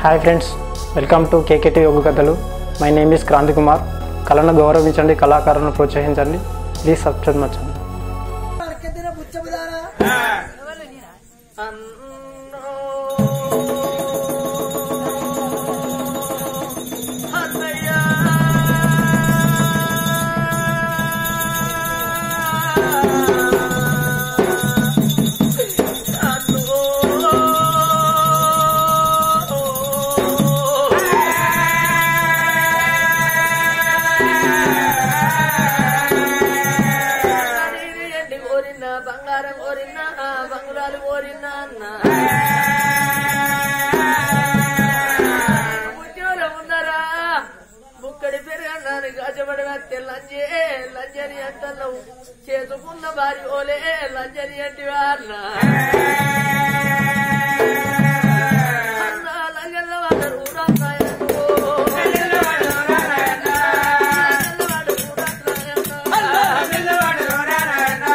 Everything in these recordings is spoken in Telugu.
Hi friends welcome to KKT యోగ కథలు my name is Kranthi Kumar కళను గౌరవించండి కళాకారులను ప్రోత్సహించండి ప్లీజ్ సబ్స్క్రైబ్ మచ్చండి అరకెత్తిన బుచ్చబుదారా ఎండి కోరినా బంగారం కోరినా బంగుళాలు కోరినా అన్న ఉద్యోగం ఉన్నారా బుక్కడి పెరగన్నాను గజబడి వస్తే లంజే లంజని అంటన్నావు చేసుకున్న భార్య ఓలే లంజని అంటివా అన్న అన్న లంగల్ల వాడరు ఊరన్నాయను లంగల్ల వాడరు ఊరన్నాయను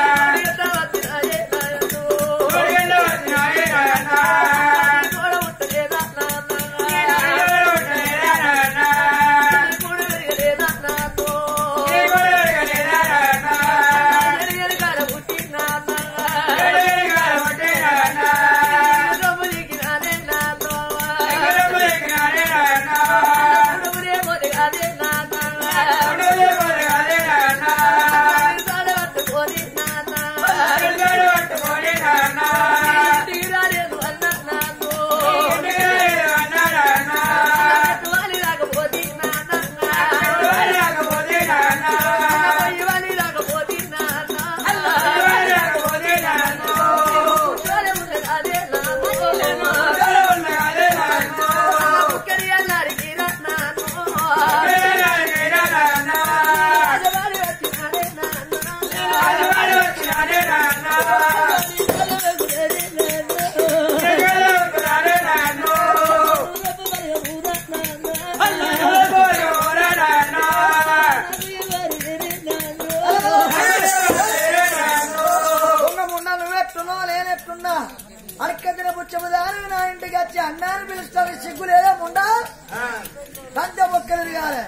దొంగ మున్నా నువ్వెట్టున్నావు నేనెట్టున్నా అరకెత్తిన బుచ్చబుదారు నా ఇంటికి వచ్చి అన్నాన్ని పిలుస్తాను సిగ్గు లేదా ముండా సంత మొక్కలు తిరగాలి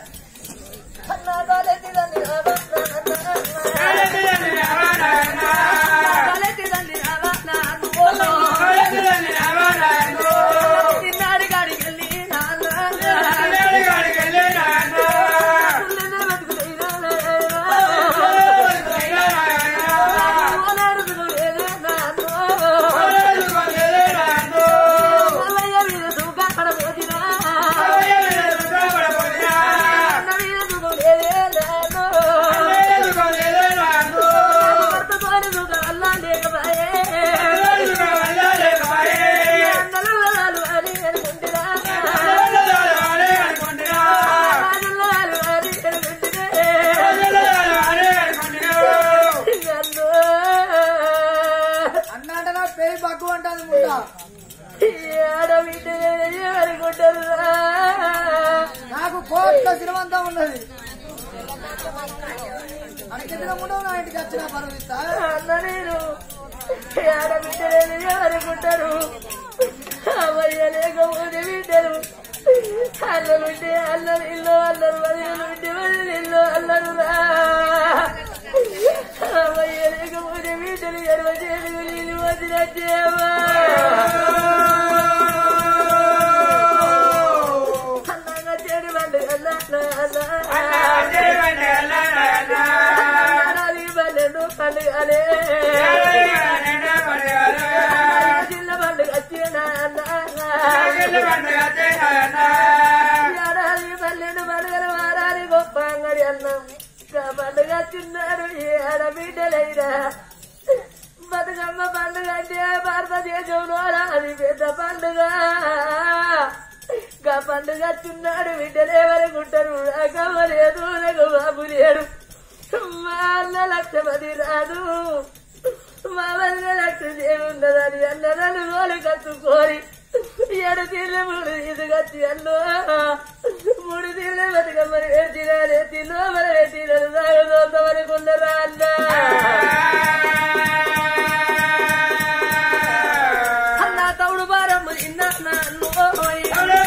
అన్న అంటే నా పేరు బగ్గు అంటాను ముండా నాకు కోట్ల శ్రీమంతం ఉన్నది అరకెత్తిన ముందు నా ఇంటికి వచ్చిన పర్వత అన్న నేను ఆడబిడ్డలేదు ఎవరుకుంటారు అమ్మయ్య లేకపోతే బిడ్డలు అల్లలుంటే అల్లరు ఇల్లు అల్లరు వదిలుంటే వదిలి ఇల్లు అల్లరు రా అమ్మయ్య లేకపోతే బిడ్డలు ఎడవ చేతులు నీళ్ళు వదిలేవా అన్నగా చెడు బండు అన్న అన్న అనాలి బల్లెను పండుగలే చిన్న పండుగ వచ్చిన అనాలి బల్లెను పండుగల వారాలి గొప్ప అంగడి అన్న ఇంకా పండుగ చిన్నాడు ఏ ఆడబిడ్డలైనా బతుకమ్మ పండుగ అంటే భారతదేశంలో అది పెద్ద పండుగ గా పండుగ చిన్నాడు బిడ్డలే వరకుంటారు రాకమ్మ లేదు నాకు బాబు లేడు మా అన్న లక్షపతి రాదు మా వల్ల లక్ష్మీదేవి ఉన్నదని అన్నదాన్ని గోలు కట్టుకోరి ఏడు తీర్ల మూడు ఇది కట్టి అన్నో మూడు తీర్ల బతుకమ్మని వేసినారే తిన్నో మన వేసినారు సాగదోతమనుకున్నారా అన్న అన్న తౌడు బారమ్మ ఇన్న నన్ను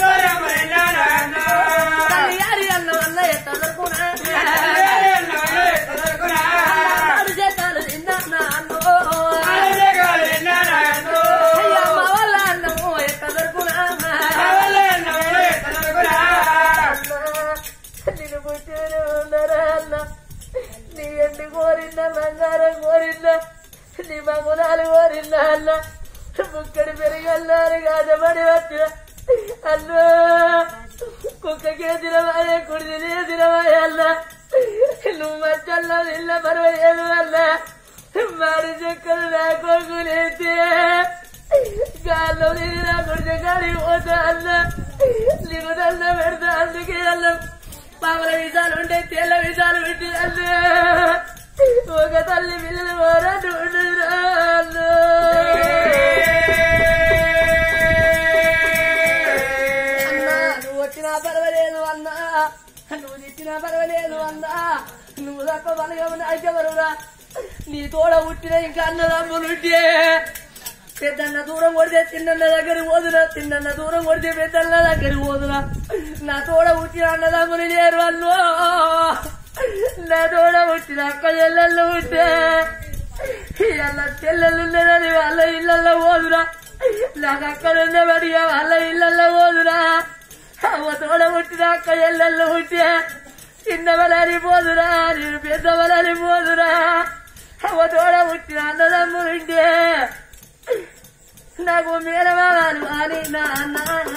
అన్న నీకు దండ పెడతా అందుకే అన్న పాముల విషాలు ఉంటే తెల్ల విషాలు పెట్టి అన్న ఒక తల్లి పిల్లలు పోరాడు అన్నా నువ్వు వచ్చినా పర్వాలేదు అన్నా నువ్వు తెచ్చినా పర్వాలేదు అన్నా నువ్వు తప్ప బలగం నాకెవరురా నీ తోడ పుట్టిన ఇంకా అన్నదమ్ములుంటే పెద్దన్న దూరం కొడితే చిన్నన్న దగ్గర పోదురా చిన్నన్న దూరం కొడితే పెద్దన్న దగ్గర పోదురా నా తోడ పుట్టిన అన్నదమ్ములు లేరు వాళ్ళు నా తోడ పుట్టిన అక్క చెల్లెళ్ళు ఉంటే ఇలా చెల్లెళ్ళు ఉండేదని వాళ్ళ ఇళ్ళల్లో పోదురా నాకు అక్కడ ఉండేవాడి వాళ్ళ ఇళ్ళల్లో పోదురా అవ్వ తోడ పుట్టిన అక్క చెల్లెళ్ళు ఉంటే చిన్నవలని పోదురా నేను పెద్దవలని పోదురా అవ్వ తోడ పుట్టిన అన్నదమ్ములుంటే నాకు మేనమావాలు అని నాన్న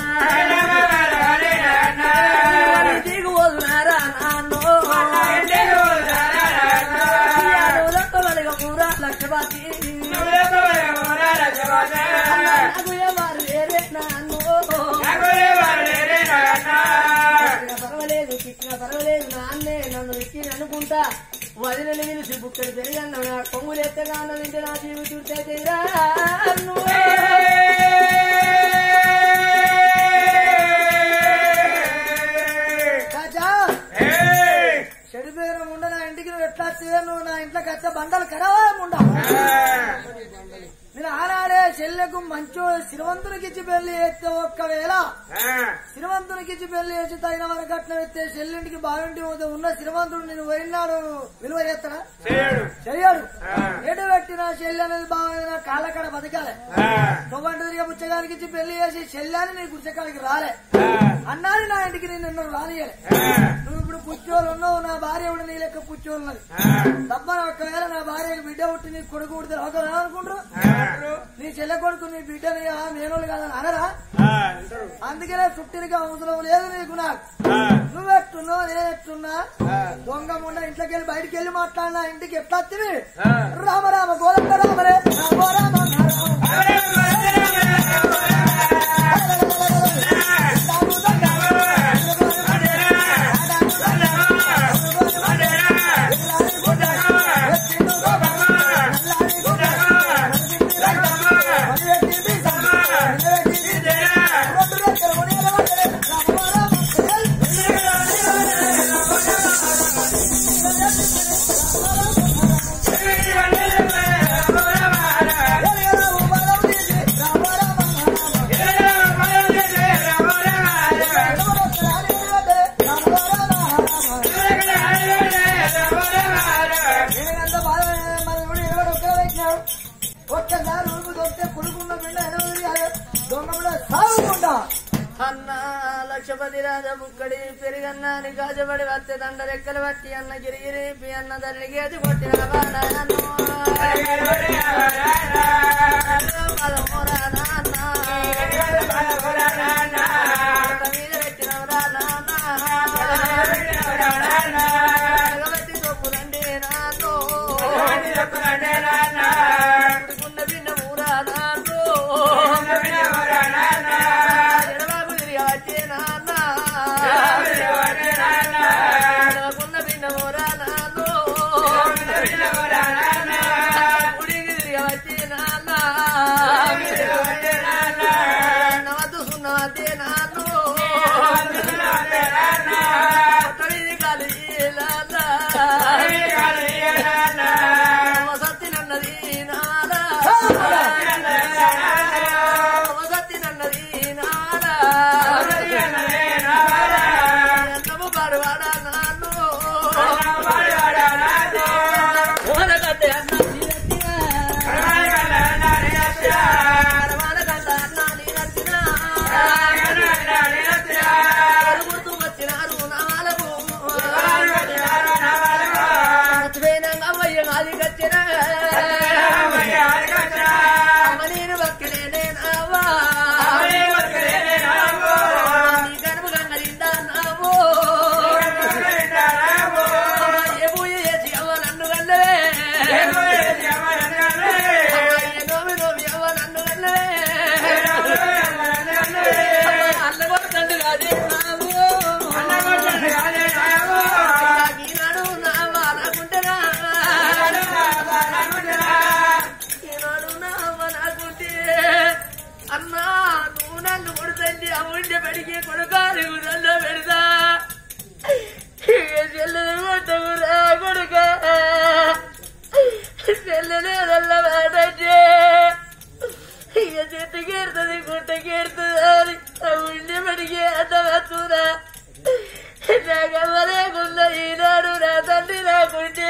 దిగు పోదునారా నాన్నో లక్కమలగ పూరా లక్షపతి నాకు ఎవరు వేరే నాన్నో పర్వాలేదు తిట్టిన పర్వాలేదు నాన్నే నన్ను ఎక్కి అనుకుంటా వదిలిని పిలిచి బుక్కలు పెరిగన్న నా కొమ్ములు ఎత్తగా అన్నదింటే నా జీవితుంటే తీరా రాజా చెడిపోయిన ముండ నా ఇంటికి నువ్వు ఎట్లా వచ్చే నువ్వు నా ఇంట్లోకి వచ్చే బండలు కడవా ముండ నేను ఆనాడే చెల్లెకు మంచో శ్రీవంతునికి ఇచ్చి పెళ్లి చేస్తే ఒక్కవేళ శ్రీమంతునికి ఇచ్చి పెళ్లి చేసి తగిన వరకు కట్నం ఎత్తే చెల్లింటికి బాగుంటి ఉన్న శ్రీమంతుడు నేను పోయినాడు విలువ చేస్తాడా చెయ్యాడు ఎటు పెట్టిన చెల్లి అనేది బాగుంది నా కాళ్ళ కాడ బతకాలే తొవ్వంటి తిరిగి పుచ్చగానికి ఇచ్చి పెళ్లి చేసి చెల్లాని నీ గుచ్చకాడికి రాలే అన్నాడు నా ఇంటికి నేను నిన్ను రానియలే నువ్వు ఇప్పుడు పుచ్చోళ్ళు ఉన్నావు నా భార్య కూడా నీ లెక్క పుచ్చోళ్ళు ఉన్నది తప్ప ఒకవేళ నా భార్య బిడ్డ పుట్టి నీ కొడుకు పుడితే ఒక అనుకుంటారు నీ చెల్లె కొడుకు నీ బిడ్డని ఆ మేనోళ్ళు కాదని అనరా అందుకనే చుట్టినకి అవసరం లేదు నీకు నాకు నువ్వు ఎట్టున్నావు నేను ఎట్టున్నా దొంగ ముండ ఇంట్లోకి వెళ్ళి బయటికి వెళ్ళి మాట్లాడినా ఇంటికి ఎట్లా వచ్చింది రామ రామ గోలంత రామరే రామ రామ రామ నేనంత బాధ మరి ఇప్పుడు ఇరవై ఒక్కరే పెట్టినావు ఒక్కసారి ఉరుకు దొరికితే కొడుకున్న బిడ్డ ఎనభై కాదు దొంగ బిడ్డ సాగుకుంటా అన్న లక్షపతి రాజ ముక్కడి పెరిగన్నాని గాజపడి వస్తే దండ రెక్కలు పట్టి అన్న గిరిగిరి అన్న తల్లికి అది కొట్టిన వాడాను. పదమూరా నాన్న. కొత్త మీద పెట్టినవరా నాన్న. ఎగబెట్టి తొప్పులండి నాన్నో. ఉడుకున్న బిడ్డ ఊరా నాన్నో. ఎడబాబు తిరిగి వచ్చే నాన్న. ఎడవకున్న బిడ్డ ఊరా నాన్నో. ఉడికి తిరిగి వచ్చే నాన్న. నవద్దు సున్నా బడికి కొడుకాలి గుడ్డల్లో పెడతా ఇక చెల్లెలు కొట్టకురా కొడుక చెల్లెలేదల్ల మాటంటే ఇక చెట్టుకేరుతుంది గుట్టకేరుతుంది అని ఆ ఉండి బడికి అడ్డవచ్చురా నాకమ్మలేకున్నా ఈనాడు నా తండ్రి నాకుంటే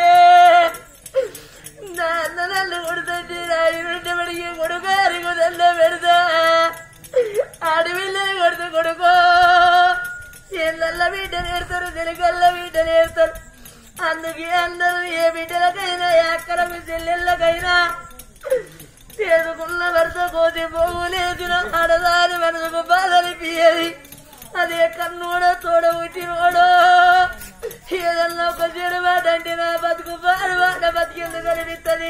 నా అన్న నన్ను కొడుతుంటే నా ఇంటి బడికి కొడుకారి కుదల్లో పెడతా ఆడపిల్లని కొడుతూ కొడుకో చెల్లెల్ల బిడ్డ నేర్తారు తెలుగల్ల బిడ్డ నేర్తారు అందుకే అందరూ ఏ బిడ్డలకైనా ఏ అక్కలకు చెల్లెళ్ళకైనా చేసుకున్న వరుస కోసి పోగులేసిన ఆడదాని మనసుకు బాధలిపియది అదే కన్నుడో తోడ పుట్టినోడో ఏదన్నా ఒక చెడు మాట అంటే నా బతుకు పాడు మాట బతికెందుకు అనిపిస్తుంది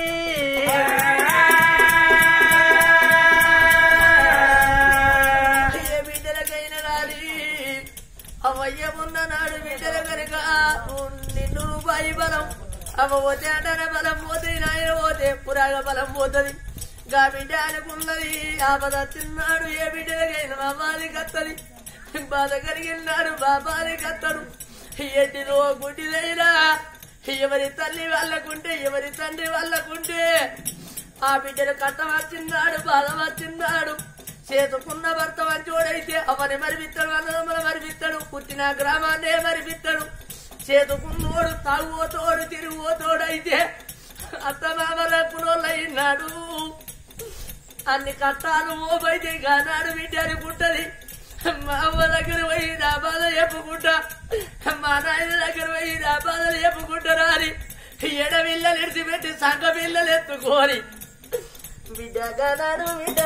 ఏ బిడ్డలకైనా రాని అవయ్య ఉన్న నాడు బిడ్డల కనుక నిన్ను రూపాయి బలం అవ పోతే అంటన బలం పోతే నాయన పోతే పురాగ బలం పోతుంది గా బిడ్డ అనుకున్నది ఆపద తిన్నాడు ఏ బిడ్డలకైనా అమ్మాది కత్తది బాధ కలిగినాడు బాబాది కత్తడు ఎట్టిలో గుడ్డిదైనా ఎవరి తల్లి వాళ్ళకుంటే ఎవరి తండ్రి వాళ్ళకుంటే ఆ బిడ్డను కట్ట వచ్చిన్నాడు బాధ వచ్చిన్నాడు చేతుకున్న భర్త మంచోడైతే అవని మరిపిస్తాడు అన్నదమ్మల మరిపిస్తాడు పుట్టిన గ్రామాన్నే మరిపిస్తాడు చేతుకున్నోడు తాగుపోతోడు తిరుగుపోతోడైతే అత్త మామలకునోళ్ళయినాడు అన్ని కట్టాలు మోపైతే గానాడు బిడ్డ అనుకుంటది మా అమ్మ దగ్గర పోయి నా బాధ చెప్పుకుంటా మా నాయన దగ్గర పోయి నా బాధలు చెప్పుకుంటారా అని ఎడ పిల్లలు ఎడిచిపెట్టి సంఘ పిల్లలు ఎత్తుకోని బిడ్డ గానాడు బిడ్డ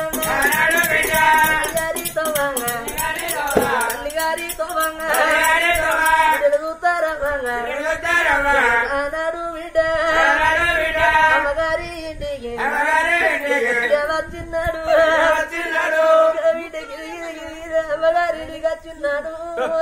గారితో వంగ తల్లి గారితో వంగ తిరుగుతారా వంగ గానాడు బిడ్డ అమ్మగారి ఇంటికి బిడ్డ వచ్చిన్నాడు బిడ్డ గిరిగిరి గిరిగిరి అమ్మగారింటికి వచ్చిన్నాడు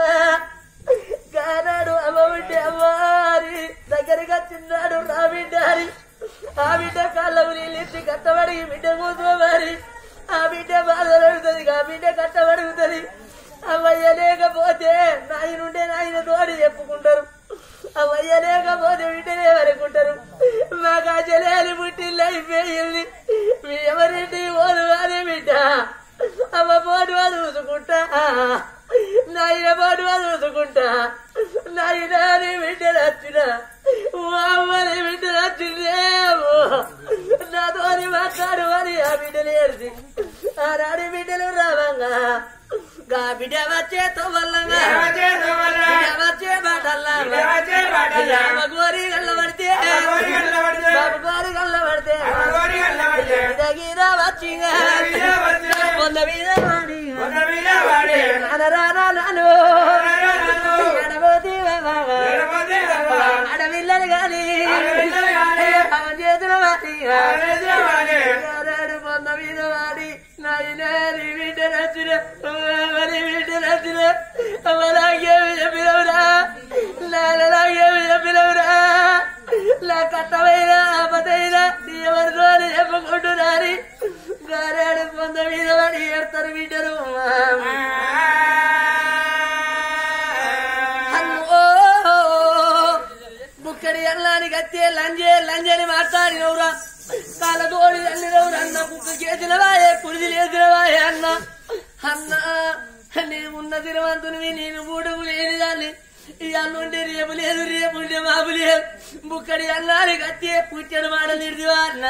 గానాడు అమ్మ బిడ్డ అమ్మారి దగ్గరికి వచ్చిన్నాడు నా బిడ్డ అని ఆ బిడ్డ కాళ్ళకు నీళ్ళిచ్చి కట్టబడి బిడ్డ కూర్చోమని ఆ బిడ్డ బాధపడుతుంది ఆ బిడ్డ కట్టబడుతుంది అవయ్య లేకపోతే నాయనుండే నాయన తోడి చెప్పుకుంటారు అవయ్య లేకపోతే బిడ్డనే వరకుంటారు మాకు ఆ చెల్లెలి పుట్టిల్లు అయిపోయింది మీ ఎవరింటి పోదు అనే బిడ్డ అమ్మ పోటు అది చూసుకుంటా నాయన పోటు అది చూసుకుంటా నాయన నీ బిడ్డ నచ్చిన అమ్మని బిడ్డ నచ్చిందేమో నాతోని మాట్లాడు అని ఆ బిడ్డలు ఏడిసి ఆనాడు బిడ్డలు రావంగా గా బిడ్డ వచ్చే తోవల్లంగా బిడ్డ వచ్చే మాటల్లంగా అమ్మ గోరి గల్ల పడితే బాబు గోరి గల్ల పడితే దగ్గర వచ్చిగా పొంద మీద వాడిగా నానరానా నాను ఎడబోతి ఆడపిల్లలు గాని అవన్ చేతుల వాడిగా గారాడు పొంద మీద వాడి నాయనారి బిడ్డ నచ్చిన మరి బిడ్డ నచ్చిన అవలాగేమి చెప్పినవురా నాలాగేమి చెప్పినవురా నా కట్టమైన ఆపదైన ఎవరితో చెప్పుకుంటున్నారి గారాడు పొంద మీద వాడి ఏడతారు బిడ్డలు అన్నో బుక్కడి అల్లానికి అత్తే లంజే లంజని మాట్లాడినవురా కాలతోడి అల్లినవురా అన్న కుక్క చేసినవాయే కుడిది లేసినవాయే అన్న అన్న నేను ఉన్న తిరువంతుని నేను మూడుగు లేని దాన్ని ఈ అన్నుంటే రేపు లేదు రేపు ఉంటే మాపు లేదు బుక్కడి అన్నానికి అత్తే పుట్టడు మాట నిర్దివా అన్న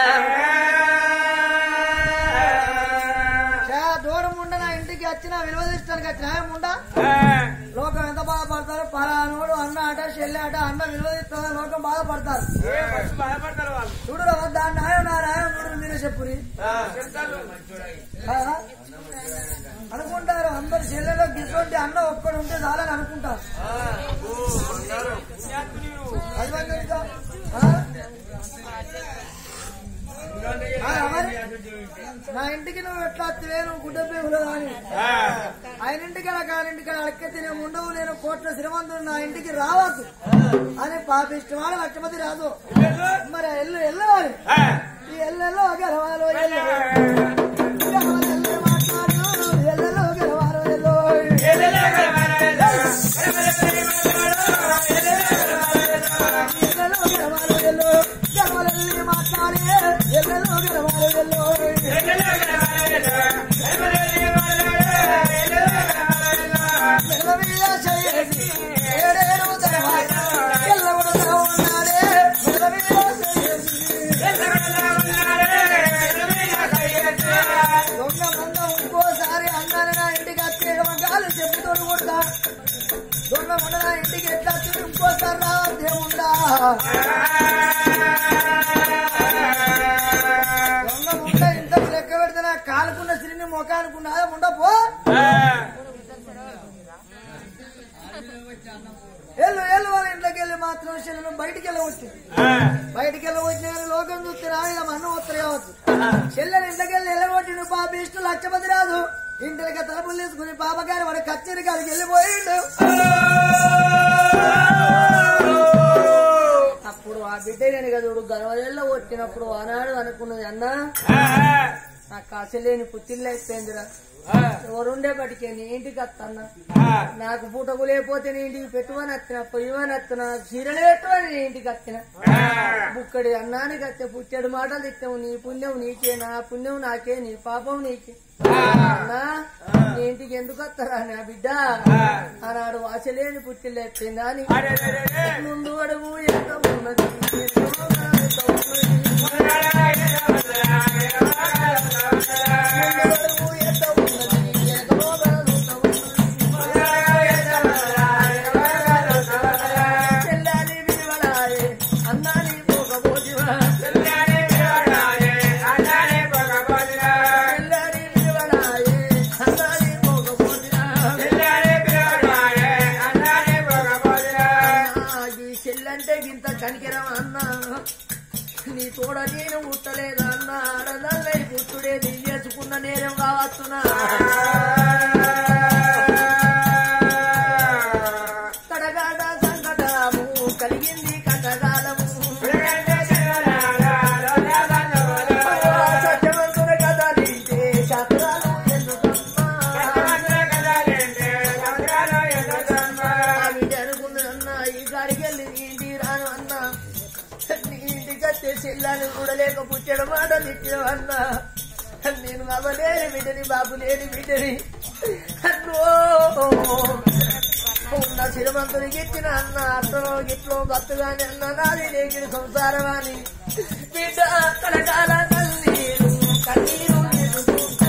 చా, దూరం ఉండ నా ఇంటికి వచ్చిన విలువదిష్టానికి వచ్చిన ఉండ లోకం ఎంత బాధపడతారు పలానోడు అన్న ఆట చెల్లి ఆట అన్న విలువదిస్తుందా లోకం బాధపడతారు చూడరా దాని న్యాయం నా న్యాయం చూడరు మీరే చెప్పురి ఆ? అనుకుంటారు అందరు చెల్లెలో గిసొంటి అన్న ఒక్కడు ఉంటే చాలని అనుకుంటారు అది మంది ఇంకా? ఆ? ఆ, మరి? నా ఇంటికి నువ్వు ఎట్లా వస్తే నువ్వు గుడ్డ పేగులు అని ఆయన ఇంటికి కాని ఇంటికి అడకెత్తి నేను ఉండవు నేను కోట్ల శ్రీమంతుడు నా ఇంటికి రావద్దు అని పాపిష్టమాడు లక్షపతి రాదు మరి ఎల్లు వెళ్ళవాలి ఈ ఎల్లెల్లో గెలవాలో ఎల్లు ఎల్లు మాట్లాడు ఎల్లెల్లో గెలవాలో ఎల్లో ఏడేడు దళవాయి ఎల్లవడతా ఉన్నాడే మెడమీద దొంగ మంద ఇంకోసారి అన్నాను నా ఇంటికి వచ్చే గాలి చెప్పుతోడు కొడతా దొంగ మంద నా ఇంటికి ఎట్లా వచ్చి ఇంకోసారి రా దేవుండా దొంగ ముండ ఇంత లెక్క పెడితే నా కాలుకున్న సిరిని మొఖానుకున్నా ముండ పో ఎల్లు ఎల్లు వాళ్ళ ఇంట్లోకి వెళ్ళి మాత్రం శరీరం బయటికి వెళ్ళవచ్చు బయటికి వెళ్ళవచ్చు కానీ లోకం చూస్తే రాని అన్నం వస్తారు కావచ్చు చెల్లెలు ఇంట్లోకి వెళ్ళి వెళ్ళగొట్టిండు పాప ఇష్టం లక్షపతి రాదు ఇంటికి తలుపులు తీసుకుని పాపగారి వాడి కచ్చేరి గారికి వెళ్ళిపోయిండు అప్పుడు ఆ బిడ్డ నేను కదా గర్వజల్లో వచ్చినప్పుడు ఆనాడు అనుకున్నది అన్నా నాకు అసలేని పుట్టిల్లు అయిపోయిందిరా ఎవరుండే బటికే నీ ఇంటికి వస్తాన్నా నాకు పూటకు లేకపోతే నీ ఇంటికి పెట్టువని వస్తున్నా పొయ్యమని వస్తున్నా చీరలు పెట్టువని నీ ఇంటికి వస్తున్నా బుక్కడి అన్నానికి వస్తే పుట్టెడు మాటలు తిట్టావు నీ పుణ్యం నీకే నా పుణ్యం నాకే నీ పాపం నీకే అన్నా నీ ఇంటికి ఎందుకు వస్తారా నా బిడ్డ ఆనాడు వాసలేని పుట్టిల్లు అయిపోయిందా అని ముందు అడుగు ఎంత ఉన్నది ఎంత ఉన్నది ముందు అడుగు ఎంత ఉన్నది ఎంతో ఉన్నది చెల్లాని విలువలాయే అన్నాని పోకపోతివా చెల్లాని విలువలాయే అన్నాని పోకపోతివా ఈ చెల్లంటే గింత కనికిరం అన్నా నీ తోడ నేను పుట్టలేదు అన్న ఆడదల్లై పుట్టుడే నీ చేసుకున్న నేరం కావచ్చునా కడగాడ సంకటము కలిగింది కటగాలము సత్యవంతుల కథ నింటే శాస్త్రాలు ఎందుకమ్మా ఆవిడ అనుకున్నదన్న ఈ గాడికి వెళ్ళి నీ ఇంటికి రాను అన్న నీ ఇంటికి వచ్చే చెల్లాన్ని చూడలేక పుట్టడం మాట తిట్టడం అన్న నేను బాబు లేని బిడ్డని బాబు లేని బిడ్డని అన్నో ఉన్న సిరమంతునికి ఇచ్చిన అన్న అత్తలో గిట్లో బతుగాని అన్న నాది లేకిన సంసారం అని బిడ్డ కలకాల కన్నీరు కన్నీరు నిలుపుకుంటా.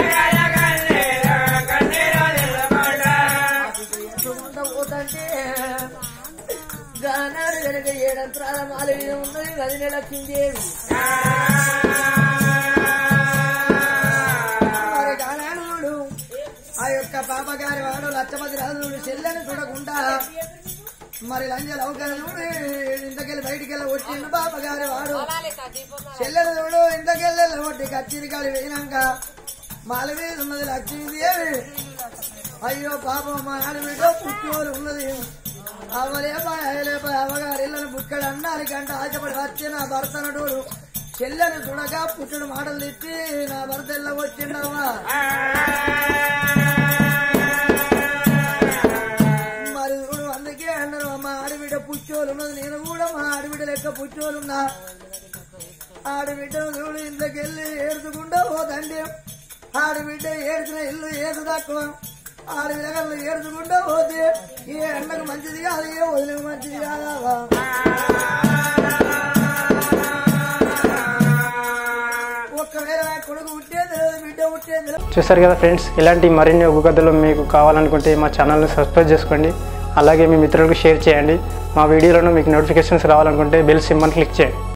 ఎత్తుకుంటా పోతంటే గానాడు వెనక ఏడంత్రాల మాల మీద ఉన్నది వదిన లక్ష్మీదేవి మరి గానాడు ఆ యొక్క పాపగారి వాడు లచ్చపతి రాజుడు చెల్లెని చూడకుండా మరి లంజ లౌకరుడు ఇంతకెళ్ళి బయటికి వెళ్ళి వచ్చిండు పాపగారి వాడు చెల్లెలు చూడు ఇంతకెళ్ళి కొట్టి కచ్చిరి కాడి వేయినాక మాల మీద ఉన్నది లక్ష్మీదేవి అయ్యో పాపం మా ఆడబిడ్డ పుట్టివారు ఉన్నది అవలేపాయ అయ్యలేపాయ అవగారు ఇళ్ళని బుక్కడు అన్నారు గంట ఆశపడి వచ్చి నా భర్త నటుడు చెల్లెని చూడగా పుట్టుడు మాటలు తిప్పి నా భర్త ఇళ్ళ వచ్చిండవా మరి చూడు అందుకే అన్నారు మా ఆడబిడ్డ పుచ్చోలు ఉన్నది నేను కూడా మా ఆడబిడ్డ లెక్క పుచ్చోలున్నా ఆడబిడ్డను చూడు ఇంట్లోకెళ్ళి ఏడుచుకుంటా పోతండి ఆడబిడ్డ ఏడ్చిన ఇల్లు ఏడు తక్కువ ఆడబిడ్డలు ఏడుచుకుంటా పోతే ఏ ఎండకు మంచిది కాదు ఏ వదిలికి మంచిది కాదా ఒక్కవేళ నా కొడుకు పుట్టేది లేదు బిడ్డ పుట్టేది లేదు చూసారు కదా ఫ్రెండ్స్ ఇలాంటి మరిన్ని ఒగ్గు కథలు మీకు కావాలనుకుంటే మా ఛానల్ని సబ్స్క్రైబ్ చేసుకోండి అలాగే మీ మిత్రులకు షేర్ చేయండి మా వీడియోలను మీకు నోటిఫికేషన్స్ రావాలనుకుంటే బెల్ సింబల్ క్లిక్ చేయండి